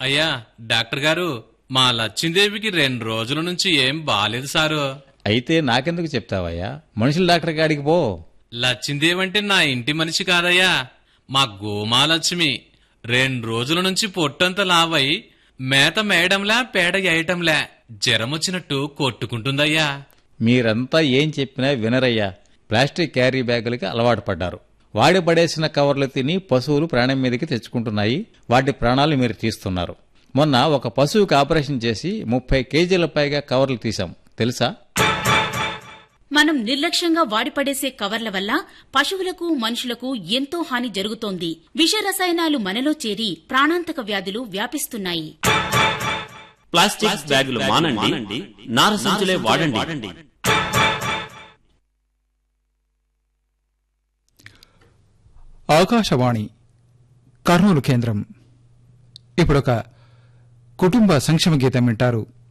అయ్యా డాక్టర్ గారు మా లచ్చిందేవికి రెండు రోజుల నుంచి ఏం బాలేదు సారు అయితే నాకెందుకు చెప్తావయ్యా మనుషుల డాక్టర్ గాడికి పో లచ్చిందేవి అంటే నా ఇంటి మనిషి కాదయ్యా మా గోమాలక్ష్మి రెండు రోజుల నుంచి పొట్టంత లావై మేత మేయడంలా పేడ వేయటంలా జ్వరం వచ్చినట్టు కొట్టుకుంటుందయ్యా మీరంతా ఏం చెప్పినా వినరయ్యా ప్లాస్టిక్ క్యారీ బ్యాగులకి అలవాటు పడ్డారు వాడి పడేసిన కవర్లు తిని పశువులు ప్రాణం మీదకి తెచ్చుకుంటున్నాయి వాటి ప్రాణాలు మీరు తీస్తున్నారు మొన్న ఒక పశువుకి ఆపరేషన్ చేసి ముప్పై కేజీల పైగా కవర్లు తీశాం తెలుసా మనం నిర్లక్ష్యంగా వాడిపడేసే కవర్ల వల్ల పశువులకు మనుషులకు ఎంతో హాని జరుగుతోంది విష రసాయనాలు మనలో చేరి ప్రాణాంతక వ్యాధులు వ్యాపిస్తున్నాయి ప్లాస్టిక్ బ్యాగులు మానండి నార సంచులే వాడండి ఆకాశవాణి కర్నూలు కేంద్రం ఇప్పుడొక కుటుంబ సంక్షేమ గీతం వింటారు